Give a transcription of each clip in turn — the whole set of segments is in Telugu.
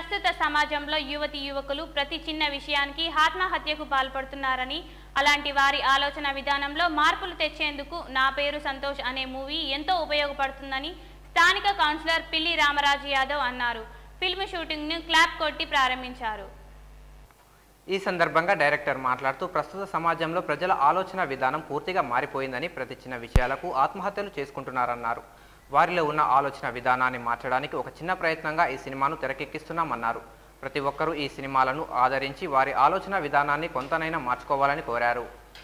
ప్రస్తుత సమాజంలో యువతి యువకులు ప్రతి చిన్న విషయానికి ఆత్మహత్యకు పాల్పడుతున్నారని అలాంటి వారి ఆలోచన విధానంలో మార్పులు తెచ్చేందుకు నా పేరు సంతోష్ అనే మూవీ ఎంతో ఉపయోగపడుతుందని స్థానిక కౌన్సిలర్ పిల్లి రామరాజు యాదవ్ అన్నారు ఫిల్మ్ షూటింగ్ను క్లాప్ కొట్టి ప్రారంభించారు ఈ సందర్భంగా డైరెక్టర్ మాట్లాడుతూ ప్రస్తుత సమాజంలో ప్రజల ఆలోచన విధానం పూర్తిగా మారిపోయిందని ప్రతి చిన్న విషయాలకు ఆత్మహత్యలు చేసుకుంటున్నారన్నారు వారిలో ఉన్న ఆలోచన విధానాన్ని మార్చడానికి ఒక చిన్న ప్రయత్నంగా ఈ సినిమాను తెరకెక్కిస్తున్నామన్నారు ప్రతి ఒక్కరూ ఈ సినిమాలను ఆదరించి వారి ఆలోచన విధానాన్ని కొంతనైనా మార్చుకోవాలని కోరారు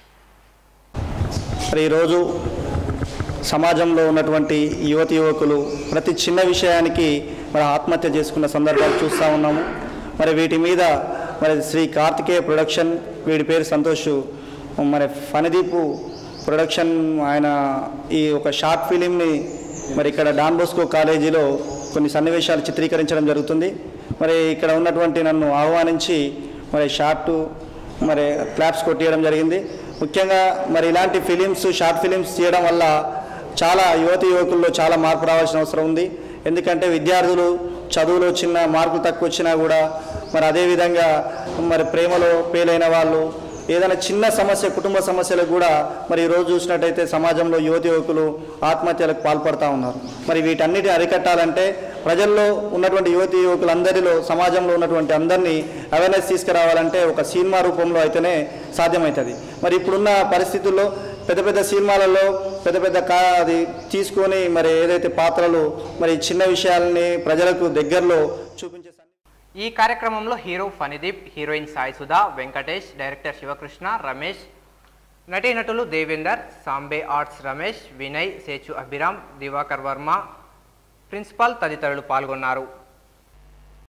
మరి ఈరోజు సమాజంలో ఉన్నటువంటి యువతి యువకులు ప్రతి చిన్న విషయానికి మరి ఆత్మహత్య చేసుకున్న సందర్భాలు చూస్తూ ఉన్నాము మరి వీటి మీద మరి శ్రీ కార్తికేయ ప్రొడక్షన్ వీడి పేరు సంతోష్ మరి ఫణదీపు ప్రొడక్షన్ ఆయన ఈ ఒక షార్ట్ ఫిలింని మరి ఇక్కడ డాన్ బోస్కో కాలేజీలో కొన్ని సన్నివేశాలు చిత్రీకరించడం జరుగుతుంది మరి ఇక్కడ ఉన్నటువంటి నన్ను ఆహ్వానించి మరి షార్ట్ మరి క్లాప్స్ కొట్టియడం జరిగింది ముఖ్యంగా మరి ఇలాంటి ఫిలిమ్స్ షార్ట్ ఫిలిమ్స్ చేయడం వల్ల చాలా యువతి యువకుల్లో చాలా మార్పు రావాల్సిన అవసరం ఉంది ఎందుకంటే విద్యార్థులు చదువులో చిన్న మార్కులు తక్కువ వచ్చినా కూడా మరి అదేవిధంగా మరి ప్రేమలో పేలైన వాళ్ళు ఏదైనా చిన్న సమస్య కుటుంబ సమస్యలకు కూడా మరి ఈరోజు చూసినట్టయితే సమాజంలో యువతి యువకులు ఆత్మహత్యలకు పాల్పడుతూ ఉన్నారు మరి వీటన్నిటిని అరికట్టాలంటే ప్రజల్లో ఉన్నటువంటి యువతి యువకులందరిలో సమాజంలో ఉన్నటువంటి అందరినీ అవేర్నెస్ తీసుకురావాలంటే ఒక సినిమా రూపంలో అయితేనే సాధ్యమవుతుంది మరి ఇప్పుడున్న పరిస్థితుల్లో పెద్ద పెద్ద సినిమాలలో పెద్ద పెద్ద కా అది తీసుకొని మరి ఏదైతే పాత్రలు మరి చిన్న విషయాలని ప్రజలకు దగ్గరలో చూపించే సన్ని- ఈ కార్యక్రమంలో hero Phanideep heroine Sai Sudha Venkatesh director Sivakrishna Ramesh నటీనటులు దేవేందర్ సాంబే ఆర్ట్స్ రమేష్ వినయ్ సేచు అభిరామ్ దివాకర్ వర్మ ప్రిన్సిపాల్ తదితరులు పాల్గొన్నారు